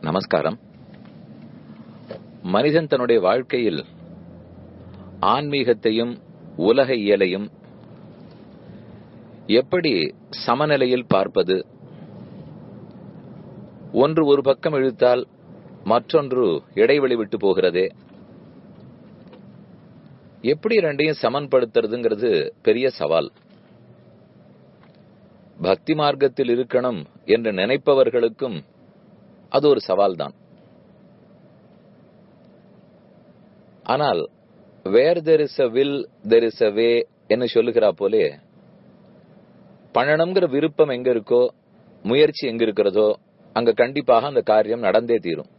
நமஸ்காரம் மனிதன் தன்னுடைய வாழ்க்கையில் ஆன்மீகத்தையும் உலக இயலையும் எப்படி சமநிலையில் பார்ப்பது ஒன்று ஒரு பக்கம் இழுத்தால் மற்றொன்று இடைவெளி விட்டு போகிறதே எப்படி ரெண்டையும் சமன்படுத்துறதுங்கிறது பெரிய சவால் பக்தி மார்க்கத்தில் இருக்கணும் என்று நினைப்பவர்களுக்கும் அது ஒரு சவால்தான் ஆனால் where there is a will there is a way என்று சொல்லுகிறா போலே பண்ணணுங்கிற விருப்பம் எங்க இருக்கோ முயற்சி எங்க இருக்கிறதோ அங்க கண்டிப்பாக அந்த காரியம் நடந்தே தீரும்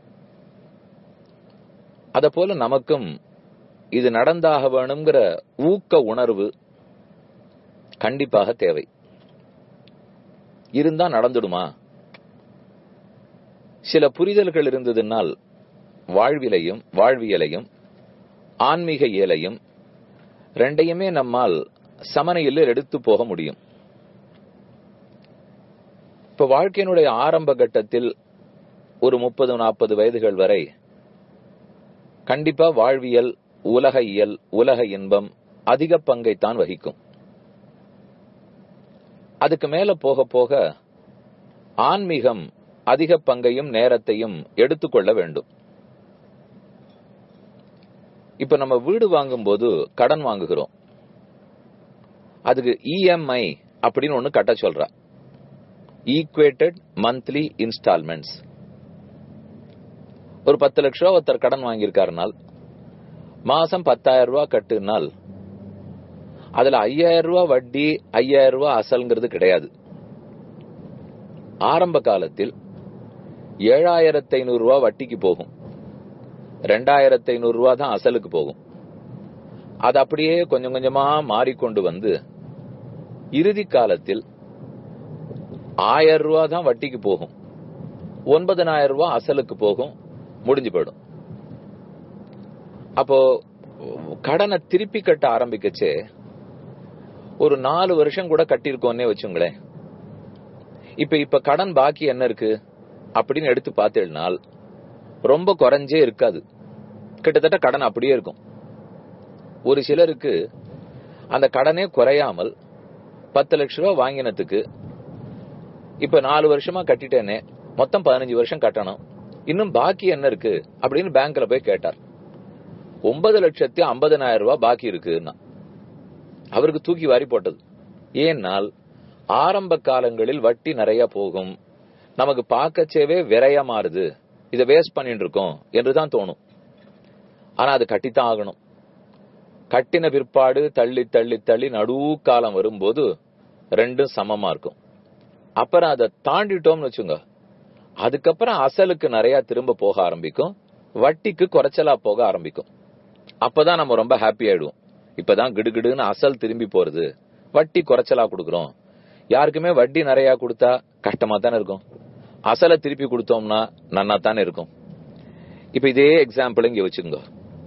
அத போல நமக்கும் இது நடந்தாக வேணுங்கிற ஊக்க உணர்வு கண்டிப்பாக தேவை இருந்தா நடந்துடுமா சில புரிதல்கள் இருந்ததுனால் வாழ்விலையும் வாழ்வியலையும் ஆன்மீக இயலையும் ரெண்டையுமே நம்மால் சமநிலையில் எடுத்து போக முடியும் இப்ப வாழ்க்கையினுடைய ஆரம்ப கட்டத்தில் ஒரு முப்பது நாற்பது வயதுகள் வரை கண்டிப்பா வாழ்வியல் உலக இயல் உலக இன்பம் அதிக பங்கைத்தான் வகிக்கும் அதுக்கு மேல போக போக ஆன்மீகம் அதிக பங்கையும் நேரத்தையும் எடுத்துக்கொள்ள வேண்டும் இப்ப நம்ம வீடு வாங்கும்போது கடன் வாங்குகிறோம் அதுக்கு இஎம்ஐ அப்படின்னு ஒண்ணு கட்ட சொல்றா ஈக்குவேட்டட் மந்த்லி இன்ஸ்டால்மெண்ட்ஸ் ஒரு பத்து லட்ச ரூபா ஒருத்தர் கடன் வாங்கியிருக்காருனால் மாசம் பத்தாயிரம் ரூபாய் கட்டுனால் அதுல ஐயாயிரம் ரூபாய் வட்டி ஐயாயிரம் ரூபாய் அசல்ங்கிறது கிடையாது ஆரம்ப காலத்தில் ஏழாயிரத்தி ஐநூறு ரூபாய் வட்டிக்கு போகும் ரெண்டாயிரத்தி ஐநூறு ரூபாய் தான் அசலுக்கு போகும் அது அப்படியே கொஞ்சம் கொஞ்சமா மாறிக்கொண்டு வந்து இறுதி காலத்தில் ஆயிரம் ரூபாய் தான் வட்டிக்கு போகும் ஒன்பதனாயிரம் ரூபாய் அசலுக்கு போகும் முடிஞ்சு போயிடும் அப்போ கடனை திருப்பி கட்ட ஆரம்பிக்கச்சே ஒரு நாலு வருஷம் கூட கட்டியிருக்கோன்னே வச்சுங்களேன் இப்ப இப்ப கடன் பாக்கி என்ன இருக்கு அப்படின்னு எடுத்து பார்த்தேனால் ரொம்ப குறைஞ்சே இருக்காது கிட்டத்தட்ட கடன் அப்படியே இருக்கும் ஒரு சிலருக்கு அந்த கடனே குறையாமல் பத்து லட்ச ரூபா வாங்கினதுக்கு இப்ப நாலு வருஷமா கட்டிட்டேனே மொத்தம் பதினஞ்சு வருஷம் கட்டணும் இன்னும் பாக்கி என்ன இருக்கு அப்படின்னு பேங்க்ல போய் கேட்டார் ஒன்பது லட்சத்தி ஐம்பதனாயிரம் ரூபாய் பாக்கி இருக்குன்னா அவருக்கு தூக்கி வாரி போட்டது ஏனால் ஆரம்ப காலங்களில் வட்டி நிறைய போகும் நமக்கு பார்க்கச்சேவே விரைய மாறுது இதை வேஸ்ட் பண்ணிட்டு இருக்கோம் என்றுதான் தோணும் ஆனா அது கட்டித்தான் ஆகணும் கட்டின பிற்பாடு தள்ளி தள்ளி தள்ளி நடுக்காலம் வரும்போது ரெண்டும் சமமா இருக்கும் அப்புறம் அதை தாண்டிட்டோம்னு வச்சுங்க அதுக்கப்புறம் அசலுக்கு நிறைய திரும்ப போக ஆரம்பிக்கும் வட்டிக்கு குறைச்சலா போக ஆரம்பிக்கும் அப்பதான் நம்ம ரொம்ப ஹாப்பி ஆயிடுவோம் இப்பதான் கிடுகிடுன்னு அசல் திரும்பி போறது வட்டி குறைச்சலா கொடுக்குறோம் யாருக்குமே வட்டி நிறைய கொடுத்தா கஷ்டமா தானே இருக்கும் அசலை திருப்பி கொடுத்தோம்னா நன்னா தானே இருக்கும் இப்ப இதே எக்ஸாம்பிள் இங்க வச்சுங்க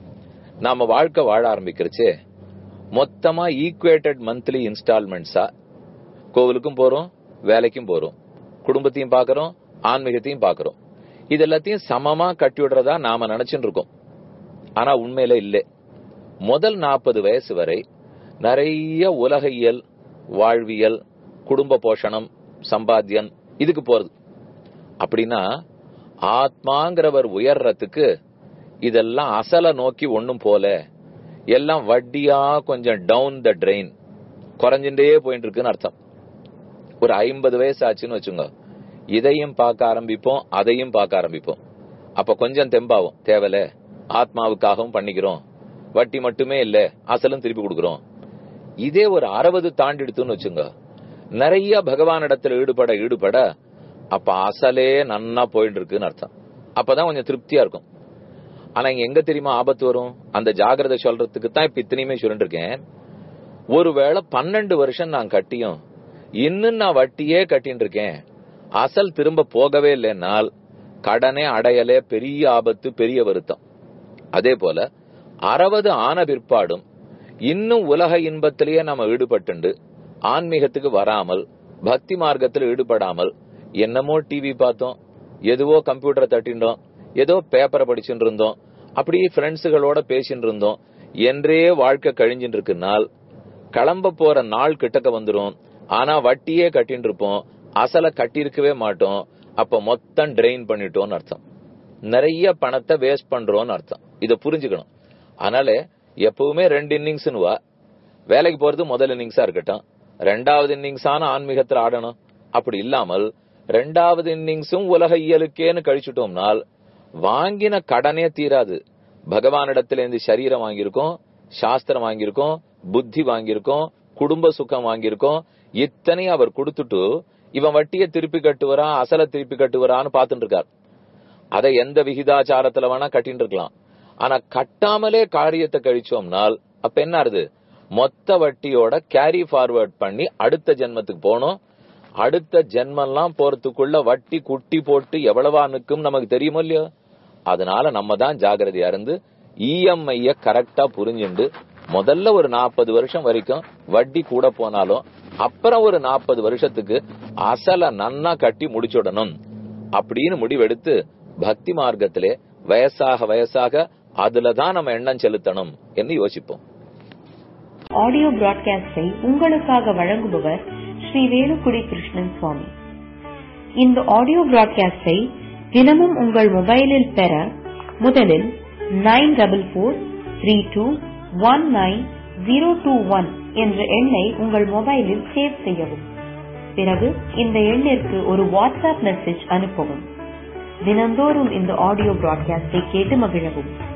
நாம வாழ்க்கை வாழ ஆரம்பிக்கிறச்சே மொத்தமா ஈக்குவேட்டட் மந்த்லி இன்ஸ்டால்மெண்ட்ஸா கோவிலுக்கும் போறோம் வேலைக்கும் போறோம் குடும்பத்தையும் பாக்குறோம் ஆன்மீகத்தையும் பாக்குறோம் இது எல்லாத்தையும் சமமா கட்டி விடுறதா நாம நினைச்சுட்டு இருக்கோம் ஆனா உண்மையில இல்லை முதல் நாற்பது வயசு வரை நிறைய உலக இயல் வாழ்வியல் குடும்ப போஷணம் சம்பாத்தியன் இதுக்கு போறது அப்படின்னா ஆத்மாங்கிறவர் உயர்றதுக்கு இதெல்லாம் அசல நோக்கி ஒண்ணும் போல எல்லாம் வட்டியா கொஞ்சம் டவுன் த ட்ரெயின் குறைஞ்சுட்டே போயிட்டு இருக்குன்னு அர்த்தம் ஒரு ஐம்பது வயசு ஆச்சுன்னு வச்சுங்க இதையும் பார்க்க ஆரம்பிப்போம் அதையும் பார்க்க ஆரம்பிப்போம் அப்ப கொஞ்சம் தெம்பாவும் தேவல ஆத்மாவுக்காகவும் பண்ணிக்கிறோம் வட்டி மட்டுமே இல்ல அசலும் திருப்பி கொடுக்கிறோம் இதே ஒரு அறுபது தாண்டிடுத்துன்னு வச்சுங்க நிறைய பகவானிடத்துல ஈடுபட ஈடுபட அப்ப அசலே நன்னா போயிட்டு இருக்குன்னு அர்த்தம் அப்பதான் கொஞ்சம் திருப்தியா இருக்கும் ஆனா இங்க எங்க தெரியுமா ஆபத்து வரும் அந்த ஜாகிரதை சொல்றதுக்கு தான் இப்ப இத்தனையுமே சொல்லிட்டு இருக்கேன் ஒருவேளை பன்னெண்டு வருஷம் நான் கட்டியும் இன்னும் நான் வட்டியே கட்டின்னு இருக்கேன் அசல் திரும்ப போகவே இல்லைன்னால் கடனே அடையலே பெரிய ஆபத்து பெரிய வருத்தம் அதே போல அறுபது ஆன பிற்பாடும் இன்னும் உலக இன்பத்திலேயே நம்ம ஈடுபட்டு ஆன்மீகத்துக்கு வராமல் பக்தி மார்க்கத்தில் ஈடுபடாமல் என்னமோ டிவி பார்த்தோம் எதுவோ கம்ப்யூட்டரை தட்டிண்டோம் ஏதோ பேப்பரை படிச்சுட்டு இருந்தோம் அப்படியே ஃப்ரெண்ட்ஸுகளோட பேசிட்டு இருந்தோம் என்றே வாழ்க்கை கழிஞ்சிட்டு இருக்குனால் கிளம்ப போற நாள் கிட்டக்க வந்துரும் ஆனா வட்டியே கட்டின்னு இருப்போம் அசலை கட்டியிருக்கவே மாட்டோம் அப்ப மொத்தம் ட்ரெயின் பண்ணிட்டோம்னு அர்த்தம் நிறைய பணத்தை வேஸ்ட் பண்றோம்னு அர்த்தம் இத புரிஞ்சுக்கணும் அதனால எப்பவுமே ரெண்டு இன்னிங்ஸ்னு வா வேலைக்கு போறது முதல் இன்னிங்ஸா இருக்கட்டும் ரெண்டாவது இன்னிங்ஸான ஆன்மீகத்துல ஆடணும் அப்படி இல்லாமல் ரெண்டாவது இன்னிங்ஸும் உலக இயலுக்கேன்னு கழிச்சுட்டோம்னால் வாங்கின கடனே தீராது பகவானிடத்துல இருந்து சரீரம் வாங்கியிருக்கோம் சாஸ்திரம் வாங்கியிருக்கோம் புத்தி வாங்கியிருக்கோம் குடும்ப சுகம் வாங்கியிருக்கோம் இத்தனை அவர் கொடுத்துட்டு இவன் வட்டியை திருப்பி கட்டுவரா அசலை திருப்பி கட்டுவரான்னு பாத்துட்டு இருக்கார் அதை எந்த விகிதாச்சாரத்துல வேணா கட்டின்னு இருக்கலாம் ஆனா கட்டாமலே காரியத்தை கழிச்சோம்னால் அப்ப என்ன ஆறுது மொத்த வட்டியோட கேரி ஃபார்வர்ட் பண்ணி அடுத்த ஜென்மத்துக்கு போனோம் அடுத்த ஜென்மெல்லாம் போறதுக்குள்ள வட்டி குட்டி போட்டு எவ்வளவா நிக்கும் நமக்கு தெரியுமோ இல்லையோ அதனால நம்ம தான் ஜாகிரதையா இருந்து இஎம்ஐய கரெக்டா புரிஞ்சுண்டு முதல்ல ஒரு நாற்பது வருஷம் வரைக்கும் வட்டி கூட போனாலும் அப்புறம் ஒரு நாற்பது வருஷத்துக்கு அசல நன்னா கட்டி முடிச்சுடணும் அப்படின்னு முடிவெடுத்து பக்தி மார்க்கத்திலே வயசாக வயசாக அதுலதான் நம்ம எண்ணம் செலுத்தணும் என்று யோசிப்போம் ஆடியோ பிராட்காஸ்டை உங்களுக்காக வழங்குபவர் ஸ்ரீ வேலுக்குடி கிருஷ்ணன் சுவாமி இந்த ஆடியோ பிராட்காஸ்டை தினமும் உங்கள் மொபைலில் பெற முதலில் nine double four three two one nine zero two one என்ற எண்ணை உங்கள் மொபைலில் சேவ் செய்யவும் பிறகு இந்த எண்ணிற்கு ஒரு வாட்ஸ்அப் மெசேஜ் அனுப்பவும் தினந்தோறும் இந்த ஆடியோ பிராட்காஸ்டை கேட்டு மகிழவும்